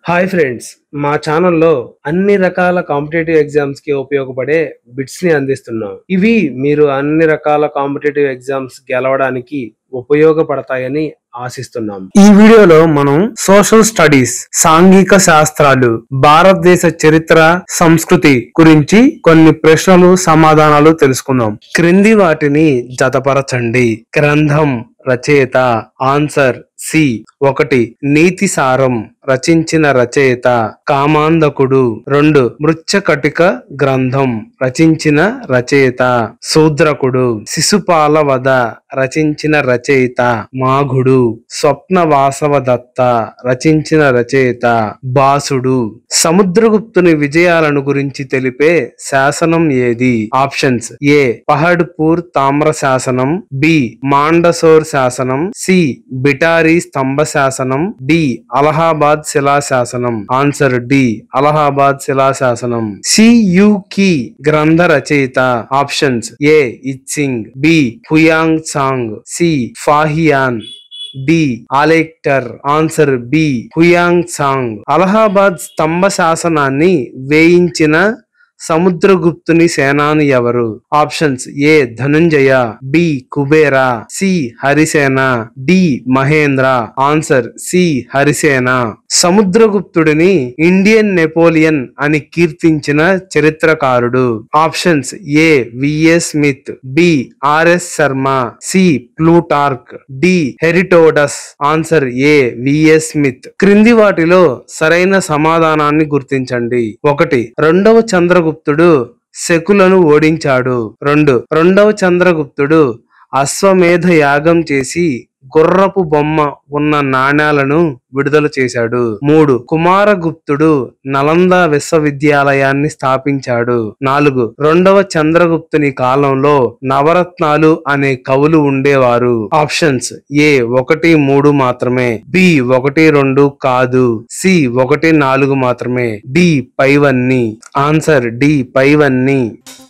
hi friends మా ఛానల్లో అన్ని రకాల కాంపిటేటివ్ ఎగ్జామ్స్ కి ఉపయోగపడే బిట్స్ ని అందిస్తున్నాం ఇవి మీరు అన్ని రకాల కాంపిటేటివ్ ఎగ్జామ్స్ గెలవడానికి ఉపయోగపడతాయని ఆశిస్తున్నాం ఈ వీడియోలో మనం సోషల్ స్టడీస్ సాంఘిక శాస్త్రాలు భారతదేశ చరిత్ర సంస్కృతి గురించి కొన్ని ప్రశ్నలు సమాధానాలు తెలుసుకుందాం క్రింది వాటిని జతపరచండి గ్రంథం రచయిత ఆన్సర్ సి ఒకటి నీతి సారం రచించిన రచయిత కామాంధకుడు రెండు మృచ్చకటిక గ్రంథం రచించిన రచయిత శూద్రకుడు శిశుపాల వధ రచించిన రచయిత మాఘుడు స్వప్న వాసవ దత్త రచించిన రచయిత బాసుడు సముద్రగుప్తుని విజయాలను గురించి తెలిపే శాసనం ఏది ఆప్షన్స్ ఏ పహడ్పూర్ తామ్ర శాసనం బి మాండసోర్ శాసనం సి బిటారి స్తంభ శాసనం డి అలహాబాద్ శిలా శాసనం ఆన్సర్ డి అలహాబాద్ శిలా శాసనం సియుకి గ్రంథ రచయిత options A I Tsing B Hiuen Tsang C Fahien D ఆలెక్టర్ answer B Hiuen Tsang Allahabad స్తంభ శాసనాన్ని వేయించిన సముద్రగుప్తుని సేనాని ఎవరు options A Dhananjaya B Kubera C Harisena D Mahendra answer C Harisena సముద్రగుప్తుడిని ఇండియన్ నెపోలియన్ అని కీర్తించిన చరిత్రకారుడు options A V S Smith B R S Sharma C Plutarch D Herodotus answer A V S Smith క్రింది వాటిలో సరైన సమాధానాన్ని గుర్తించండి ఒకటి రెండవ చంద్రగుప్తుడు శకులను ఓడించాడు రెండు రెండవ చంద్రగుప్తుడు అశ్వమేధ యాగం చేసి గుర్రపు బొమ్మ ఉన్న నాణేలను విడుదల చేశాడు మూడు కుమారగుప్తుడు నలంద విశ్వవిద్యాలయాన్ని స్థాపించాడు నాలుగు రెండవ చంద్రగుప్తుని కాలంలో నవరత్నాలు అనే కవులు ఉండేవారు ఆప్షన్స్ ఏ ఒకటి మూడు మాత్రమే బి ఒకటి రెండు కాదు సి ఒకటి నాలుగు మాత్రమే డి పైవన్నీ ఆన్సర్ డి పైవన్నీ